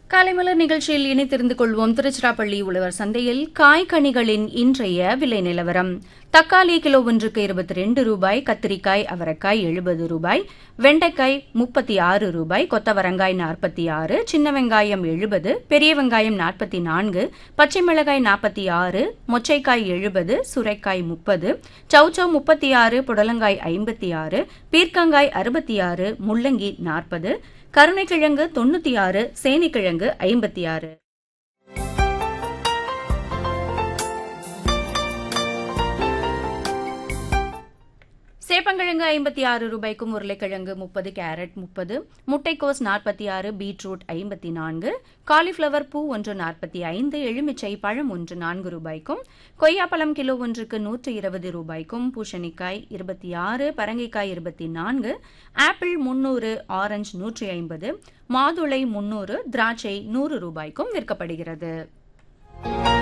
காலைமலர் நிகழ்ச்சியில் இனி தெரிந்து கொள்வோம் திருச்சிராப்பள்ளி உழவர் சந்தையில் காய்கனிகளின் இன்றைய விலை நிலவரம் தக்காளி கிலோ ஒன்றுக்கு இருபத்தி ரெண்டு ரூபாய் கத்திரிக்காய் அவரைக்காய் எழுபது ரூபாய் வெண்டைக்காய் முப்பத்தி ஆறு ரூபாய் கொத்தவரங்காய் நாற்பத்தி ஆறு சின்ன வெங்காயம் எழுபது பெரிய வெங்காயம் நாற்பத்தி நான்கு பச்சை மிளகாய் நாற்பத்தி ஆறு மொச்சைக்காய் எழுபது சுரைக்காய் முப்பது சௌச்சௌ முப்பத்தி ஆறு புடலங்காய் ஐம்பத்தி ஆறு பீர்க்கங்காய் அறுபத்தி ஆறு முள்ளங்கி நாற்பது கருணைக்கிழங்கு தொண்ணூத்தி ஆறு சேனைக்கிழங்கு ஐம்பத்தி ஆறு சேப்பங்கிழங்கு ஐம்பத்தி ஆறு ரூபாய்க்கும் உருளைக்கிழங்கு முப்பது கேரட் முப்பது முட்டைக்கோஸ் நாற்பத்தி ஆறு பீட்ரூட் ஐம்பத்தி நான்கு காலிஃப்ளவர் பூ ஒன்று நாற்பத்தி ஐந்து எலுமிச்சை பழம் ஒன்று நான்கு ரூபாய்க்கும் கொய்யாப்பழம் கிலோ ஒன்றுக்கு நூற்று இருபது ரூபாய்க்கும் பூசணிக்காய் இருபத்தி ஆறு பரங்கிக்காய் இருபத்தி நான்கு ஆப்பிள் முன்னூறு ஆரஞ்சு நூற்றி ஐம்பது மாதுளை முன்னூறு திராட்சை நூறு ரூபாய்க்கும் விற்கப்படுகிறது